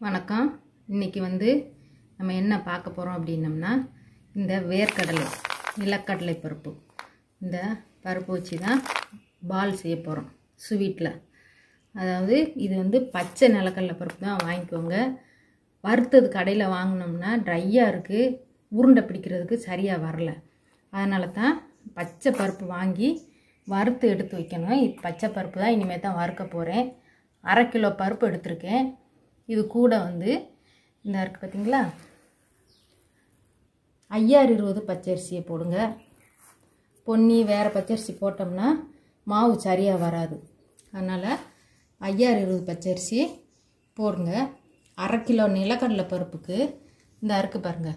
வணக்கம் இன்னைக்கு வந்து நம்ம என்ன பார்க்க போகிறோம் அப்படின்னம்னா இந்த வேர்க்கடலை நிலக்கடலை பருப்பு இந்த பருப்பு வச்சு தான் பால் செய்ய போகிறோம் ஸ்வீட்டில் அதாவது இது வந்து பச்சை நிலக்கடலை பருப்பு தான் வாங்கிக்கோங்க வறுத்தது கடையில் வாங்கினோம்னா ட்ரையாக இருக்குது உருண்டை பிடிக்கிறதுக்கு சரியாக வரல அதனால தான் பச்சை பருப்பு வாங்கி வறுத்து எடுத்து வைக்கணும் இது பச்சை பருப்பு தான் இனிமேல் தான் வறுக்க போகிறேன் அரை கிலோ பருப்பு எடுத்திருக்கேன் இது கூட வந்து இந்த இருக்குது பார்த்தீங்களா ஐயாறு இருபது பச்சரிசியை போடுங்க பொன்னி வேறு பச்சரிசி போட்டோம்னா மாவு சரியாக வராது அதனால் ஐயாறு இருபது பச்சரிசி போடுங்க அரை கிலோ நிலக்கடலை பருப்புக்கு இந்த அறுக்கு பாருங்க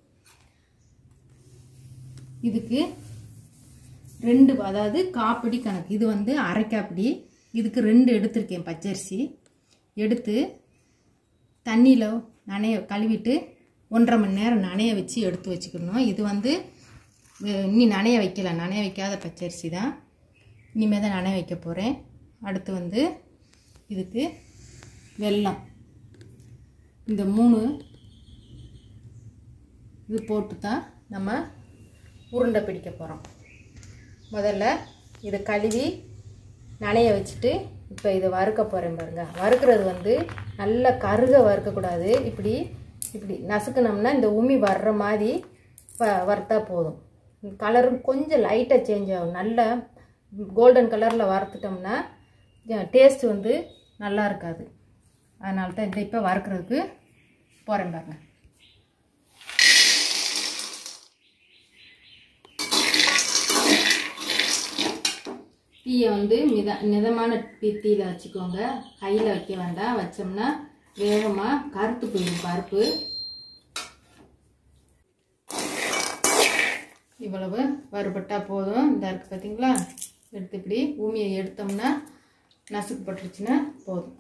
இதுக்கு ரெண்டு அதாவது காப்படி கணக்கு இது வந்து அரை காப்படி இதுக்கு ரெண்டு எடுத்திருக்கேன் பச்சரிசி எடுத்து தண்ணியில் நனைய கழுவிட்டு ஒன்றரை மணி நேரம் நனைய வச்சு எடுத்து வச்சுக்கணும் இது வந்து அஹ், இன்னி நனைய வைக்கல நனைய வைக்காத பச்சரிசி தான் இனிமேல் தான் நனைய வைக்க போகிறேன் அடுத்து வந்து இதுக்கு வெல்லம் இந்த மூணு இது போட்டு தான் நம்ம உருண்டை பிடிக்க போகிறோம் முதல்ல இதை கழுவி நனைய வச்சுட்டு இப்போ இதை வறுக்க போகிறேன் பாருங்க வறுக்கிறது வந்து நல்லா கருக வறுக்கக்கூடாது இப்படி இப்படி நசுக்குனோம்னா இந்த உமி வர்ற மாதிரி வ வறுத்தா போதும் கலரும் கொஞ்சம் லைட்டாக சேஞ்ச் ஆகும் நல்ல கோல்டன் கலரில் வறுத்துட்டோம்னா டேஸ்ட் வந்து நல்லா இருக்காது அதனால தான் இந்த இப்போ வறுக்கிறதுக்கு போகிறேன் பாருங்க தீயை வந்து மித மிதமான தீ- தீயில வச்சுக்கோங்க கையில் வைக்க வேண்டாம் வச்சோம்னா வேகமாக கருத்து போயிடும் பருப்பு இவ்வளவு வறுபட்டா போதும் இந்த இருக்கு பார்த்தீங்களா எடுத்து இப்படி ஊமியை எடுத்தோம்னா நசுக்கு பட்டுருச்சுன்னா போதும்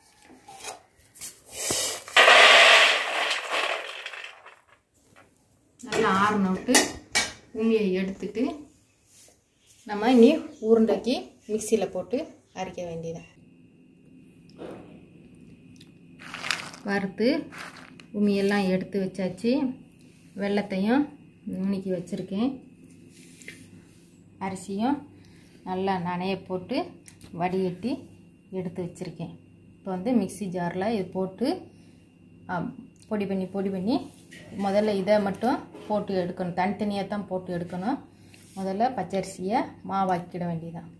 நல்லா ஆறுன விட்டு ஊமியை எடுத்துட்டு நம்ம இனி உருண்டைக்கு மிக்சியில் போட்டு அரைக்க வேண்டியதான் வறுத்து உமியெல்லாம் எடுத்து வச்சாச்சு வெள்ளத்தையும் நுணுக்கி வச்சுருக்கேன் அரிசியும் நல்லா நனைய போட்டு வடிகட்டி எடுத்து வச்சுருக்கேன் இப்போ வந்து மிக்ஸி ஜாரில் இது போட்டு ஆ, பொடி பண்ணி பொடி பண்ணி முதல்ல இதை மட்டும் போட்டு எடுக்கணும் தனித்தனியாக தான் போட்டு எடுக்கணும் முதல்ல பச்சரிசியை மாவாக்கிட வேண்டியதான்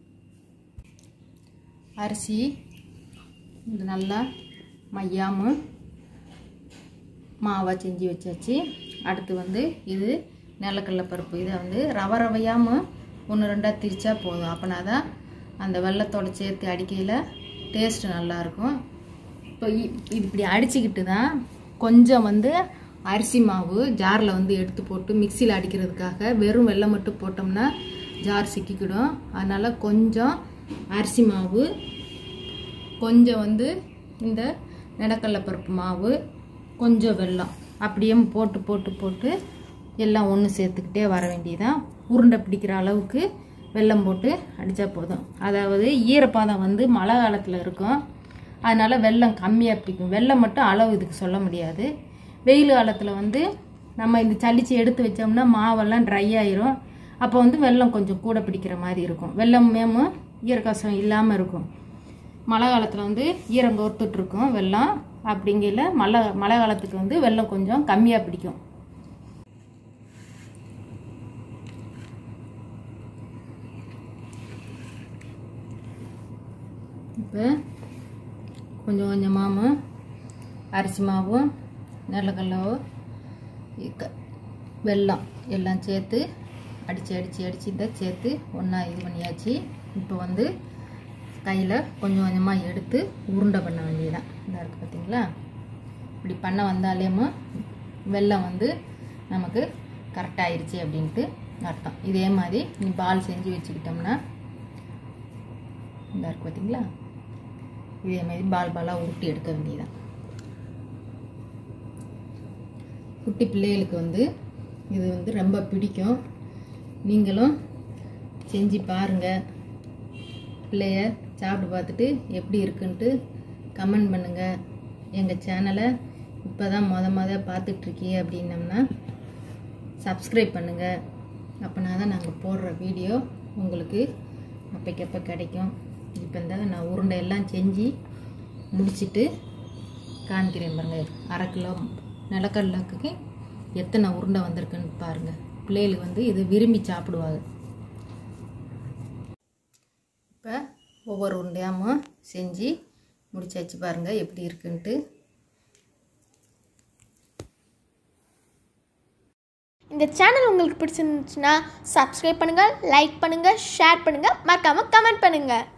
அரிசி இது நல்லா மையாம மாவாக செஞ்சு வச்சாச்சு அடுத்து வந்து இது நிலக்கடலை பருப்பு இதை வந்து ரவை ரவையாமல் ஒன்று ரெண்டாக திரிச்சா போதும் அப்போனா தான் அந்த வெள்ளத்தோட சேர்த்து அடிக்கையில் டேஸ்ட்டு நல்லாயிருக்கும் இப்போ இ- இது இப்படி அடிச்சுக்கிட்டு தான் கொஞ்சம் வந்து அரிசி மாவு ஜாரில் வந்து எடுத்து போட்டு மிக்சியில் அடிக்கிறதுக்காக வெறும் வெல்லம் மட்டும் போட்டோம்னா ஜார் சிக்கிக்கிடும் அதனால் கொஞ்சம் அரிசி மாவு கொஞ்சம் வந்து இந்த நிலக்கடலை பருப்பு மாவு கொஞ்சம் வெல்லம் அப்படியே போட்டு போட்டு போட்டு எல்லாம் ஒன்று சேர்த்துக்கிட்டே வர வேண்டியதான் உருண்டை பிடிக்கிற அளவுக்கு வெல்லம் போட்டு அடித்தா போதும் அதாவது ஈரப்பாதம் வந்து மழை காலத்தில் இருக்கும் அதனால் வெல்லம் கம்மியாக பிடிக்கும் வெல்லம் மட்டும் அளவு இதுக்கு சொல்ல முடியாது வெயில் காலத்தில் வந்து நம்ம இந்த சளிச்சு எடுத்து வச்சோம்னா மாவெல்லாம் ட்ரை ஆயிரும் அப்போ வந்து வெல்லம் கொஞ்சம் கூட பிடிக்கிற மாதிரி இருக்கும் வெல்லம் மேமும் ஈரக்கசம் இல்லாமல் இருக்கும் மழை காலத்தில் வந்து ஈரம் கோர்த்துட்டு இருக்கும் வெள்ளம் அப்படிங்கையில் மழை மழை காலத்துக்கு வந்து வெள்ளம் கொஞ்சம் கம்மியாக பிடிக்கும் இப்போ கொஞ்சம் கொஞ்சமாகவும் அரிசி மாவும் நிலக்கடலவும் இக்க- வெல்லம் எல்லாம் சேர்த்து அடித்து அடித்து அடித்து இதை சேர்த்து ஒன்றா இது பண்ணியாச்சு இப்போ வந்து கையில் கொஞ்சம் கொஞ்சமாக எடுத்து உருண்டை பண்ண வேண்டியதுதான் இந்த இருக்குது பார்த்தீங்களா இப்படி பண்ண வந்தாலேமோ வெல்லம் வந்து நமக்கு கரெக்டாகிருச்சு அப்படின்ட்டு அர்த்தம் இதே மாதிரி நீ பால் செஞ்சு வச்சுக்கிட்டோம்னா இந்த இருக்கு பார்த்தீங்களா இதே மாதிரி பால் பாலாக உருட்டி எடுக்க வேண்டியதுதான் குட்டி பிள்ளைகளுக்கு வந்து இது வந்து ரொம்ப பிடிக்கும் நீங்களும் செஞ்சு பாருங்கள் பிள்ளைய சாப்பிட்டு பார்த்துட்டு எப்படி இருக்குன்ட்டு கமெண்ட் பண்ணுங்கள் எங்கள் சேனலை இப்போ தான் மொத மொத பார்த்துட்ருக்கீங்க அப்படின்னம்னா சப்ஸ்கிரைப் பண்ணுங்கள் அப்போனா தான் நாங்கள் போடுற வீடியோ உங்களுக்கு அப்பைக்கப்போ கிடைக்கும் இப்போ இந்த நான் உருண்டை எல்லாம் செஞ்சு முடிச்சிட்டு காமிக்கிறேன் பாருங்க அரை கிலோ நிலக்கடலைக்கு எத்தனை உருண்டை வந்திருக்குன்னு பாருங்கள் பிள்ளைகளுக்கு வந்து இது விரும்பி சாப்பிடுவாங்க இப்போ ஒவ்வொரு உருண்டையாமும் செஞ்சு முடிச்சாச்சு பாருங்கள் எப்படி இருக்குன்ட்டு இந்த சேனல் உங்களுக்கு பிடிச்சிருந்துச்சுன்னா சப்ஸ்கிரைப் பண்ணுங்கள் லைக் பண்ணுங்கள் ஷேர் பண்ணுங்கள் மறக்காமல் கமெண்ட் பண்ணுங்கள்